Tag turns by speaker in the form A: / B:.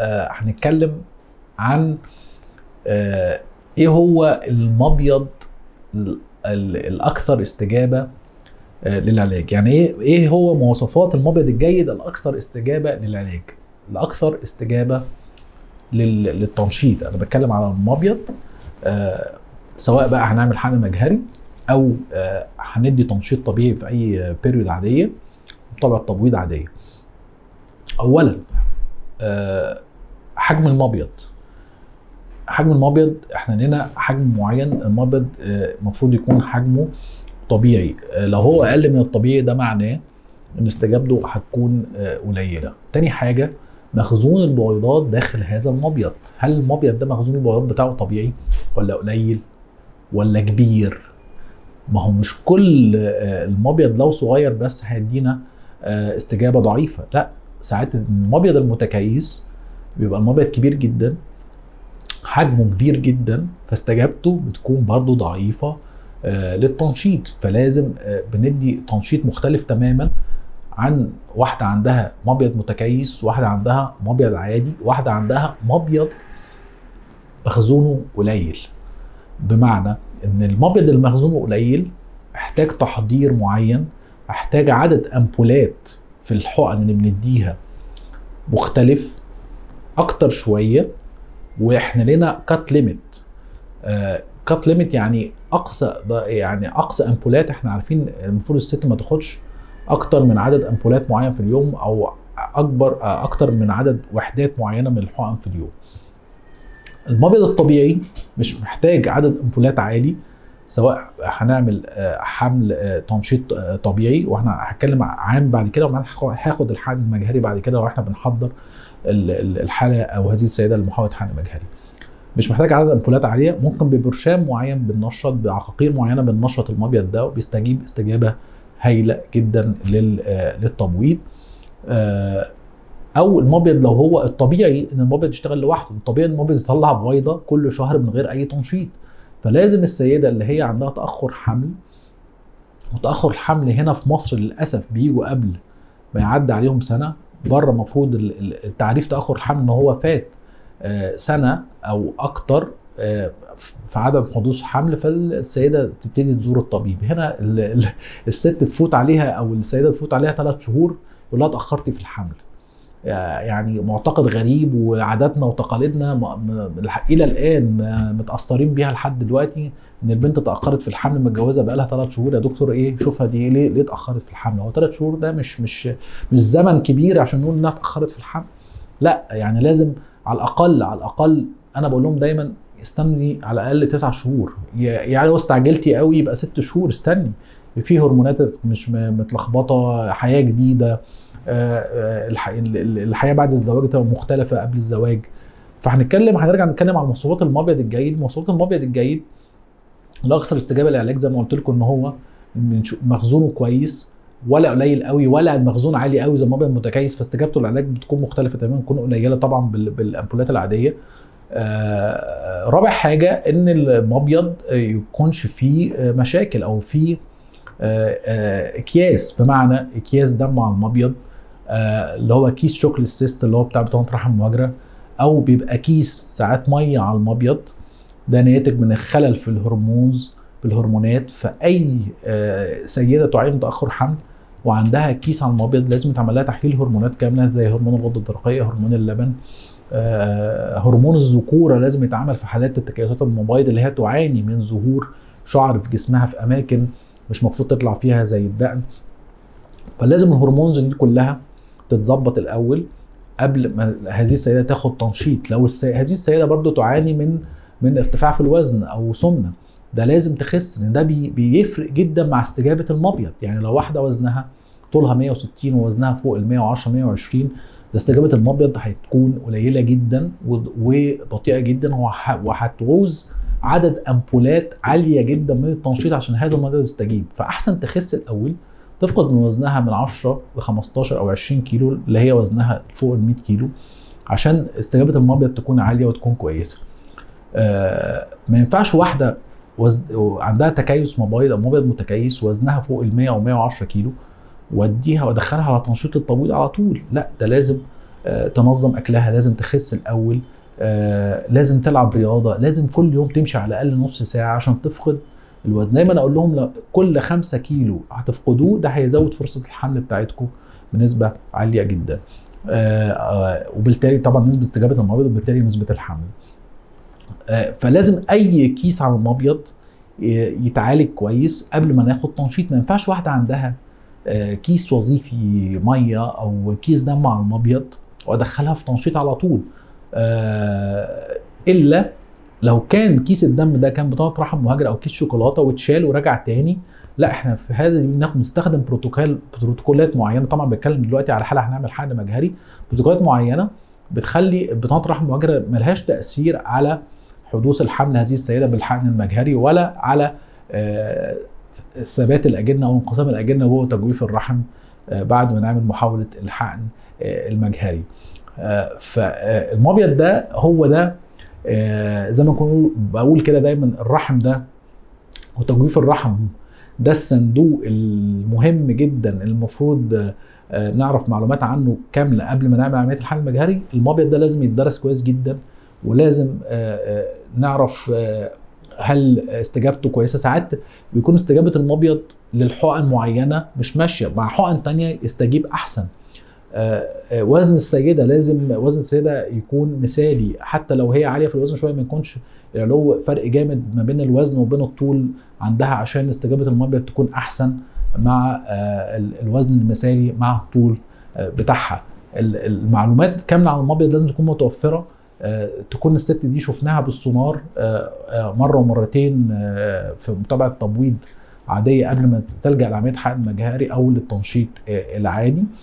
A: آه، هنتكلم عن آه، ايه هو المبيض ال- ال- الاكثر استجابه آه، للعلاج يعني ايه ايه هو مواصفات المبيض الجيد الاكثر استجابه للعلاج الاكثر استجابه لل- للتنشيط انا بتكلم على المبيض آه، سواء بقى هنعمل حقن مجهري او آه، هندي تنشيط طبيعي في اي بيريود عاديه طبعا تبويض عاديه اولا آه، حجم المبيض حجم المبيض احنا لنا حجم معين المبيض آه، المفروض يكون حجمه طبيعي آه، لو هو اقل من الطبيعي ده معناه ان استجابته هتكون آه، قليله تاني حاجه مخزون البويضات داخل هذا المبيض هل المبيض ده مخزون البويضات بتاعه طبيعي ولا قليل ولا كبير ما هو مش كل آه، المبيض لو صغير بس هيدينا آه، استجابه ضعيفه لا ساعات المبيض المتكيس بيبقى المبيض كبير جدا حجمه كبير جدا فاستجابته بتكون برضو ضعيفه آه، للتنشيط فلازم آه، بندي تنشيط مختلف تماما عن واحده عندها مبيض متكيس واحده عندها مبيض عادي واحده عندها مبيض مخزونه قليل بمعنى ان المبيض اللي مخزونه قليل محتاج تحضير معين محتاج عدد امبولات في الحقن اللي بنديها مختلف اكتر شويه واحنا لنا كات ليميت كات ليميت يعني اقصى يعني اقصى امبولات احنا عارفين المفروض الست ما تاخدش اكتر من عدد امبولات معين في اليوم او اكبر آه، اكتر من عدد وحدات معينه من الحقن في اليوم المبيض الطبيعي مش محتاج عدد امبولات عالي سواء هنعمل آه، حمل آه، تنشيط آه، طبيعي واحنا هتكلم عام بعد كده وبعدين هاخد- هاخد الحقن المجهري بعد كده واحنا بنحضر ال- ال- الحاله او هذه السيده لمحاوله حقن مجهري مش محتاج عدد امبولات عاليه ممكن ببرشام معين بننشط بعقاقير معينه بننشط المبيض ده وبيستجيب استجابه هايله جدا لل- آه، للتبويض آه، او المبيض لو هو الطبيعي ان المبيض يشتغل لوحده الطبيعي ان المبيض يطلع بويضه كل شهر من غير اي تنشيط فلازم السيده اللي هي عندها تاخر حمل وتاخر الحمل هنا في مصر للاسف بيجوا قبل ما يعدي عليهم سنه بره المفروض ال- ال- التعريف تاخر الحمل ان هو فات آه، سنه او اكتر آه، في عدم حدوث حمل فالسيده تبتدي تزور الطبيب هنا ال- ال- الست تفوت عليها او السيده تفوت عليها ثلاث شهور يقول لها اتاخرتي في الحمل يعني معتقد غريب وعاداتنا وتقاليدنا م- م- الح- الى الان م- متاثرين بيها لحد دلوقتي ان البنت اتاخرت في الحمل متجوزه بقى لها ثلاث شهور يا دكتور ايه شوفها دي ليه ليه اتاخرت في الحمل هو ثلاث شهور ده مش مش مش زمن كبير عشان نقول انها اتاخرت في الحمل لا يعني لازم على الاقل على الاقل انا بقول لهم دايما استني على الاقل تسع شهور ي- يعني لو استعجلتي قوي يبقى ست شهور استني في هرمونات مش م- متلخبطه حياه جديده آه، آه، الح- ال- ال- الحياه بعد الزواج تبقى مختلفه قبل الزواج فهنتكلم هنرجع نتكلم عن مواصفات المبيض الجيد مواصفات المبيض الجيد الاكثر استجابه للعلاج زي ما قلت لكم ان هو بنشو- مخزونه كويس ولا قليل قوي ولا المخزون عالي قوي زي المبيض المتكيس فاستجابته للعلاج بتكون مختلفه تماما بتكون قليله طبعا بال- بالامبولات العاديه آه، رابع حاجه ان المبيض آه، يكونش فيه آه، مشاكل او فيه آه، آه، اكياس بمعنى اكياس دم على المبيض آه، اللي هو كيس شوكليت سيست اللي هو بتاع بطانه رحم المهاجره او بيبقى كيس ساعات ميه على المبيض ده ناتج من الخلل في الهرمونز في الهرمونات فاي آه، سيده تعاني من تاخر حمل وعندها كيس على المبيض لازم يتعمل لها تحليل هرمونات كامله زي هرمون الغده الدرقيه هرمون اللبن آه، هرمون الذكوره لازم يتعمل في حالات التكيسات المبيض اللي هي تعاني من ظهور شعر في جسمها في اماكن مش المفروض تطلع فيها زي الدقن فلازم الهرمونز دي كلها تتظبط الاول قبل ما هذه السيده تاخد تنشيط لو السي... هذه السيده برضو تعاني من من ارتفاع في الوزن او سمنه ده لازم تخس لان ده بي... بيفرق جدا مع استجابه المبيض يعني لو واحده وزنها طولها 160 ووزنها فوق ال 110 120 ده استجابه المبيض هتكون قليله جدا و- وبطيئه جدا وح- وهتعوز عدد امبولات عاليه جدا من التنشيط عشان هذا المريض يستجيب فاحسن تخس الاول تفقد من وزنها من 10 ل 15 او 20 كيلو اللي هي وزنها فوق ال 100 كيلو عشان استجابه المبيض تكون عاليه وتكون كويسه. آه ما ينفعش واحده وزن عندها تكيس مبيض او مبيض متكيس وزنها فوق ال 100 او 110 كيلو واديها وادخلها على تنشيط التبويض على طول لا ده لازم آه، تنظم اكلها لازم تخس الاول آه، لازم تلعب رياضه لازم كل يوم تمشي على الاقل نص ساعه عشان تفقد الوزن دايما اقول لهم لو كل خمسة كيلو هتفقدوه ده هيزود فرصه الحمل بتاعتكم بنسبه عاليه جدا آه، آه، وبالتالي طبعا نسبه استجابه المبيض وبالتالي نسبه الحمل آه، فلازم اي كيس على المبيض ي- يتعالج كويس قبل ما ناخد تنشيط ما ينفعش واحده عندها آه، كيس وظيفي ميه او كيس دم على المبيض وادخلها في تنشيط على طول آه، الا لو كان كيس الدم ده كان بطاقه رحم مهاجر او كيس شوكولاته واتشال ورجع تاني لا احنا في هذا بناخد نستخدم بروتوكول بروتوكولات معينه طبعا بتكلم دلوقتي على حاله هنعمل حقن مجهري بروتوكولات معينه بتخلي بطاقه رحم مهاجره ملهاش تاثير على حدوث الحمل هذه السيده بالحقن المجهري ولا على آه، ثبات الاجنه او انقسام الاجنه جوه تجويف الرحم آه، بعد ما نعمل محاوله الحقن آه، المجهري آه، فالمبيض ده هو ده آه، زي ما كنت بقول كده دايما الرحم ده وتجويف الرحم ده الصندوق المهم جدا المفروض آه، نعرف معلومات عنه كامله قبل ما نعمل عمليه الحقن المجهري المبيض ده لازم يتدرس كويس جدا ولازم آه، آه، نعرف آه، هل استجابته كويسه ساعات بيكون استجابه المبيض للحقن معينه مش ماشيه مع حقن تانية يستجيب احسن آه، آه، وزن السيده لازم وزن السيده يكون مثالي حتى لو هي عاليه في الوزن شويه ما يكونش العلو فرق جامد ما بين الوزن وبين الطول عندها عشان استجابه المبيض تكون احسن مع آه، ال- الوزن المثالي مع الطول آه، بتاعها ال- المعلومات كامله عن المبيض لازم تكون متوفره آه، تكون الست دي شفناها بالسونار آه، آه، مره ومرتين آه، في متابعه تبويض عاديه قبل ما تلجا لعمليه حقن مجهري او للتنشيط آه، العادي